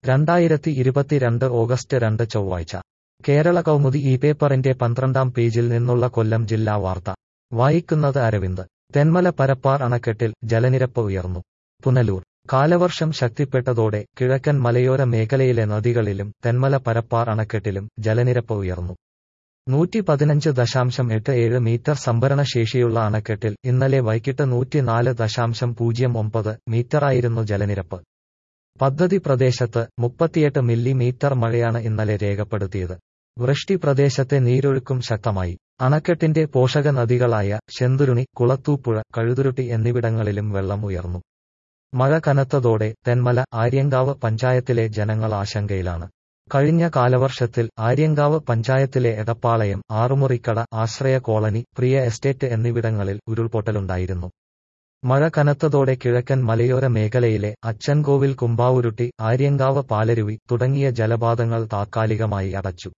രണ്ടായിരത്തി ഇരുപത്തിരണ്ട് ഓഗസ്റ്റ് രണ്ട് ചൊവ്വാഴ്ച കേരള കൗമുദി ഈ പേപ്പറിന്റെ പന്ത്രണ്ടാം പേജിൽ നിന്നുള്ള കൊല്ലം ജില്ലാ വാർത്ത വായിക്കുന്നത് അരവിന്ദ് തെന്മല പരപ്പാർ അണക്കെട്ടിൽ ജലനിരപ്പ് ഉയർന്നു പുനലൂർ കാലവർഷം ശക്തിപ്പെട്ടതോടെ കിഴക്കൻ മലയോര മേഖലയിലെ നദികളിലും തെന്മല പരപ്പാർ അണക്കെട്ടിലും ജലനിരപ്പ് ഉയർന്നു നൂറ്റി പതിനഞ്ച് ദശാംശം എട്ട് ഏഴ് മീറ്റർ സംഭരണ ശേഷിയുള്ള അണക്കെട്ടിൽ ഇന്നലെ വൈകിട്ട് നൂറ്റിനാല് ദശാംശം പൂജ്യം ഒമ്പത് മീറ്ററായിരുന്നു ജലനിരപ്പ് പദ്ധതി പ്രദേശത്ത് മുപ്പത്തിയെട്ട് മില്ലിമീറ്റർ മഴയാണ് ഇന്നലെ രേഖപ്പെടുത്തിയത് വൃഷ്ടി പ്രദേശത്തെ നീരൊഴുക്കും ശക്തമായി അണക്കെട്ടിന്റെ പോഷക നദികളായ ശെന്തുരുണി കുളത്തൂപ്പുഴ കഴുതുരുട്ടി എന്നിവിടങ്ങളിലും വെള്ളം ഉയർന്നു മഴ കനത്തതോടെ തെന്മല ആര്യങ്കാവ് പഞ്ചായത്തിലെ ജനങ്ങൾ ആശങ്കയിലാണ് കഴിഞ്ഞ കാലവർഷത്തിൽ ആര്യങ്കാവ് പഞ്ചായത്തിലെ എടപ്പാളയം ആറുമുറിക്കട ആശ്രയ കോളനി പ്രിയ എസ്റ്റേറ്റ് എന്നിവിടങ്ങളിൽ ഉരുൾപൊട്ടലുണ്ടായിരുന്നു മഴ കനത്തതോടെ കിഴക്കൻ മലയോര മേഖലയിലെ അച്ചൻകോവിൽ കുമ്പാവുരുട്ടി ആര്യങ്കാവ് പാലരുവി തുടങ്ങിയ ജലപാതങ്ങൾ താത്കാലികമായി അടച്ചു